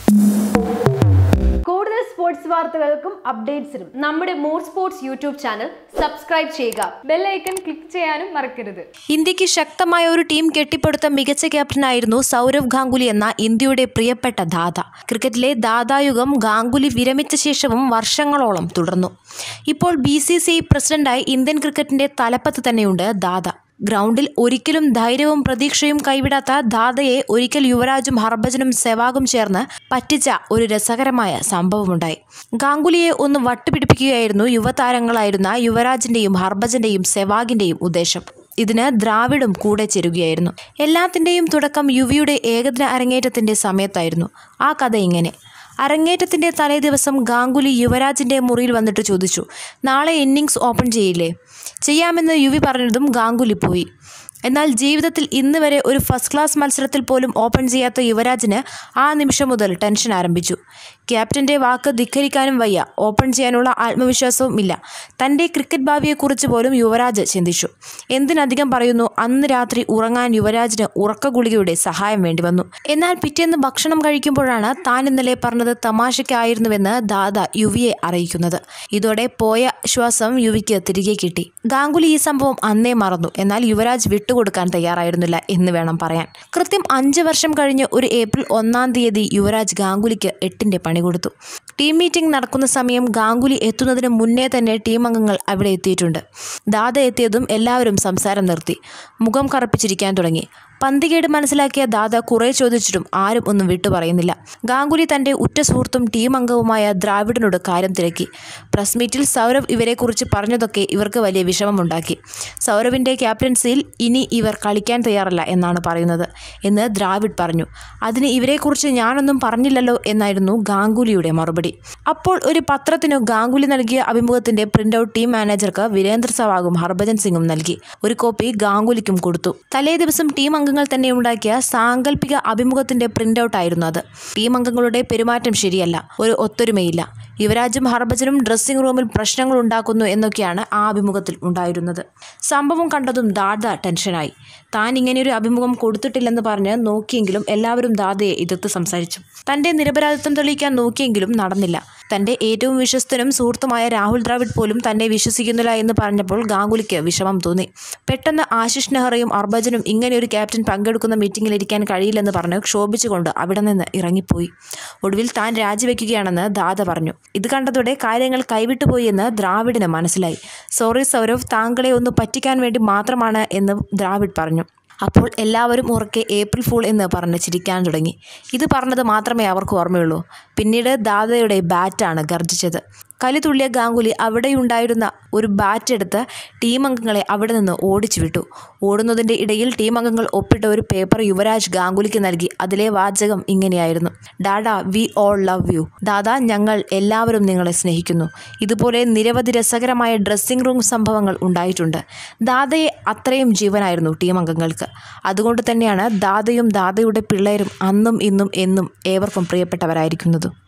കൂടുതൽ സ്പോർട്സ് വാർത്തകൾക്കും അപ്ഡേറ്റ്സിനും നമ്മുടെ more sports YouTube channel subscribe ചെയ്യുക ബെല്ലൈക്കൺ ക്ലിക്ക് ചെയ്യാനും മറക്കരുത് ഇന്ത്യക്ക് ശക്തമായ ഒരു ടീം കെട്ടിപ്പടുത്ത മികച്ച ക്യാപ്റ്റനായിരുന്നു സൗരവ് ഗാംഗുലി എന്ന ഇന്ത്യയുടെ പ്രിയപ്പെട്ട ദാദ ക്രിക്കറ്റിലെ ദാദായുഗം ഗാംഗുലി വിരമിച്ച ശേഷവും വർഷങ്ങളോളം തുടർന്നു ഇപ്പോൾ ബി സി സി ഐ പ്രസിഡന്റായി ഇന്ത്യൻ ക്രിക്കറ്റിന്റെ തലപ്പത്ത് തന്നെയുണ്ട് ദാദ ഗ്രൗണ്ടിൽ ഒരിക്കലും ധൈര്യവും പ്രതീക്ഷയും കൈവിടാത്ത ദാദയെ ഒരിക്കൽ യുവരാജും ഹർഭജനും സെവാഗും ചേർന്ന് പറ്റിച്ച ഒരു രസകരമായ സംഭവമുണ്ടായി ഗാംഗുലിയെ ഒന്ന് വട്ടുപിടിപ്പിക്കുകയായിരുന്നു യുവതാരങ്ങളായിരുന്ന യുവരാജിന്റെയും ഹർഭജന്റെയും സെവാഗിന്റെയും ഉദ്ദേശം ഇതിന് ദ്രാവിഡും കൂടെ ചേരുകയായിരുന്നു എല്ലാത്തിൻ്റെയും തുടക്കം യുവിയുടെ ഏകദിന അരങ്ങേറ്റത്തിന്റെ സമയത്തായിരുന്നു ആ കഥ ഇങ്ങനെ അരങ്ങേറ്റത്തിന്റെ തലേ ദിവസം ഗാംഗുലി യുവരാജിന്റെ മുറിയിൽ വന്നിട്ട് ചോദിച്ചു നാളെ ഇന്നിങ്സ് ഓപ്പൺ ചെയ്യില്ലേ ചെയ്യാമെന്ന് യുവി പറഞ്ഞതും ഗാംഗുലി പോയി എന്നാൽ ജീവിതത്തിൽ ഇന്ന് വരെ ഒരു ഫസ്റ്റ് ക്ലാസ് മത്സരത്തിൽ പോലും ഓപ്പൺ ചെയ്യാത്ത യുവരാജിന് ആ നിമിഷം മുതൽ ടെൻഷൻ ആരംഭിച്ചു ക്യാപ്റ്റന്റെ വാക്ക് ധിക്കരിക്കാനും വയ്യ ഓപ്പൺ ചെയ്യാനുള്ള ആത്മവിശ്വാസവും ഇല്ല തന്റെ ക്രിക്കറ്റ് ഭാവിയെക്കുറിച്ച് പോലും യുവരാജ് ചിന്തിച്ചു എന്തിനധികം പറയുന്നു അന്ന് രാത്രി ഉറങ്ങാൻ യുവരാജിന് ഉറക്ക ഗുളികയുടെ സഹായം വേണ്ടി വന്നു എന്നാൽ പിറ്റേന്ന് ഭക്ഷണം കഴിക്കുമ്പോഴാണ് താൻ ഇന്നലെ പറഞ്ഞത് തമാശയ്ക്കായിരുന്നുവെന്ന് ദാദ യുവിയെ അറിയിക്കുന്നത് ഇതോടെ പോയ ശ്വാസം യുവിക്ക് തിരികെ കിട്ടി ഗാംഗുലി ഈ സംഭവം അന്നേ മറന്നു എന്നാൽ യുവരാജ് വിട്ടുകൊടുക്കാൻ തയ്യാറായിരുന്നില്ല എന്ന് വേണം പറയാൻ കൃത്യം അഞ്ച് വർഷം കഴിഞ്ഞ് ഒരു ഏപ്രിൽ ഒന്നാം തീയതി യുവരാജ് ഗാംഗുലിക്ക് എട്ടിന്റെ പണി കൊടുത്തു ടീം മീറ്റിംഗ് നടക്കുന്ന സമയം ഗാംഗുലി എത്തുന്നതിന് മുന്നേ തന്നെ ടീം അംഗങ്ങൾ അവിടെ എത്തിയിട്ടുണ്ട് ദാദ എത്തിയതും എല്ലാവരും സംസാരം നിർത്തി മുഖം കറുപ്പിച്ചിരിക്കാൻ തുടങ്ങി പന്തികേട് മനസ്സിലാക്കിയ ദാദ കുറെ ചോദിച്ചിട്ടും ആരും ഒന്നും വിട്ടു പറയുന്നില്ല ഗാംഗുലി തന്റെ ഉറ്റ സുഹൃത്തും ടീം അംഗവുമായ ദ്രാവിഡിനോട് കാര്യം തിരക്കി പ്രസ് മീറ്റിൽ സൗരവ് ഇവരെക്കുറിച്ച് പറഞ്ഞതൊക്കെ ഇവർക്ക് വലിയ വിഷമമുണ്ടാക്കി സൗരവിന്റെ ക്യാപ്റ്റൻസിയിൽ ഇനി ഇവർ കളിക്കാൻ തയ്യാറല്ല എന്നാണ് പറയുന്നത് എന്ന് ദ്രാവിഡ് പറഞ്ഞു അതിന് ഇവരെക്കുറിച്ച് ഞാനൊന്നും പറഞ്ഞില്ലല്ലോ എന്നായിരുന്നു ഗാംഗുലിയുടെ മറുപടി അപ്പോൾ ഒരു പത്രത്തിനു ഗാംഗുലി നൽകിയ അഭിമുഖത്തിന്റെ പ്രിന്റ് ഔട്ട് ടീം മാനേജർക്ക് വീരേന്ദ്ര സെവാഗും ഹർഭജൻ സിംഗും നൽകി ഒരു കോപ്പി ഗാംഗുലിക്കും കൊടുത്തു തലേ ദിവസം ടീം അംഗങ്ങൾ തന്നെ ഉണ്ടാക്കിയ സാങ്കല്പിക അഭിമുഖത്തിന്റെ പ്രിന്റ് ഔട്ട് ആയിരുന്നു അത് ടീം അംഗങ്ങളുടെ പെരുമാറ്റം ശരിയല്ല ഒരു ഒത്തൊരുമയില്ല യുവരാജും ഹർഭജനും ഡ്രസ്സിംഗ് റൂമിൽ പ്രശ്നങ്ങൾ ഉണ്ടാക്കുന്നു എന്നൊക്കെയാണ് ആ അഭിമുഖത്തിൽ ഉണ്ടായിരുന്നത് സംഭവം കണ്ടതും ദാദ ടെൻഷനായി താൻ ഇങ്ങനെയൊരു അഭിമുഖം കൊടുത്തിട്ടില്ലെന്ന് പറഞ്ഞ് നോക്കിയെങ്കിലും എല്ലാവരും ദാദയെ എതിർത്ത് സംസാരിച്ചു തന്റെ നിരപരാധിത്വം തെളിയിക്കാൻ നോക്കിയെങ്കിലും നടന്നില്ല തന്റെ ഏറ്റവും വിശ്വസ്തനും സുഹൃത്തുമായ രാഹുൽ ദ്രാവിഡ് പോലും തന്നെ വിശ്വസിക്കുന്നില്ല എന്ന് പറഞ്ഞപ്പോൾ ഗാംഗുലിക്ക് വിഷമം തോന്നി പെട്ടെന്ന് ആശിഷ് നെഹ്റയും ഹർഭജനും ഇങ്ങനെയൊരു ക്യാപ്റ്റൻ പങ്കെടുക്കുന്ന മീറ്റിംഗിൽ ഇരിക്കാൻ കഴിയില്ലെന്ന് പറഞ്ഞ് ക്ഷോഭിച്ചുകൊണ്ട് അവിടെ നിന്ന് ഇറങ്ങിപ്പോയി ഒടുവിൽ താൻ രാജിവെക്കുകയാണെന്ന് ദാദ പറഞ്ഞു ഇത് കണ്ടതോടെ കാര്യങ്ങൾ കൈവിട്ടുപോയി എന്ന് ദ്രാവിഡിന് മനസ്സിലായി സോറി സൗരവ് താങ്കളെ ഒന്ന് പറ്റിക്കാൻ വേണ്ടി മാത്രമാണ് എന്ന് ദ്രാവിഡ് പറഞ്ഞു അപ്പോൾ എല്ലാവരും ഉറക്കെ ഏപ്രിൽ ഫൂൾ എന്ന് പറഞ്ഞ് ചിരിക്കാൻ തുടങ്ങി ഇത് പറഞ്ഞത് മാത്രമേ അവർക്ക് ഓർമ്മയുള്ളൂ പിന്നീട് ദാദയുടെ ബാറ്റാണ് ഗർജിച്ചത് കലി തുള്ളിയ ഗാംഗുലി അവിടെയുണ്ടായിരുന്ന ഒരു ബാറ്റ് എടുത്ത് ടീം അംഗങ്ങളെ അവിടെ നിന്ന് ഓടിച്ചു വിട്ടു ഓടുന്നതിൻ്റെ ഇടയിൽ ടീം അംഗങ്ങൾ ഒപ്പിട്ട ഒരു പേപ്പർ യുവരാജ് ഗാംഗുലിക്ക് നൽകി അതിലെ വാചകം ഇങ്ങനെയായിരുന്നു Dada we all love you Dada ഞങ്ങൾ എല്ലാവരും നിങ്ങളെ സ്നേഹിക്കുന്നു ഇതുപോലെ നിരവധി രസകരമായ ഡ്രസ്സിംഗ് റൂം സംഭവങ്ങൾ ഉണ്ടായിട്ടുണ്ട് ദാദയെ അത്രയും ജീവനായിരുന്നു ടീം അംഗങ്ങൾക്ക് അതുകൊണ്ട് തന്നെയാണ് ദാദയും ദാദയുടെ പിള്ളേരും അന്നും ഇന്നും എന്നും ഏവർക്കും പ്രിയപ്പെട്ടവരായിരിക്കുന്നതും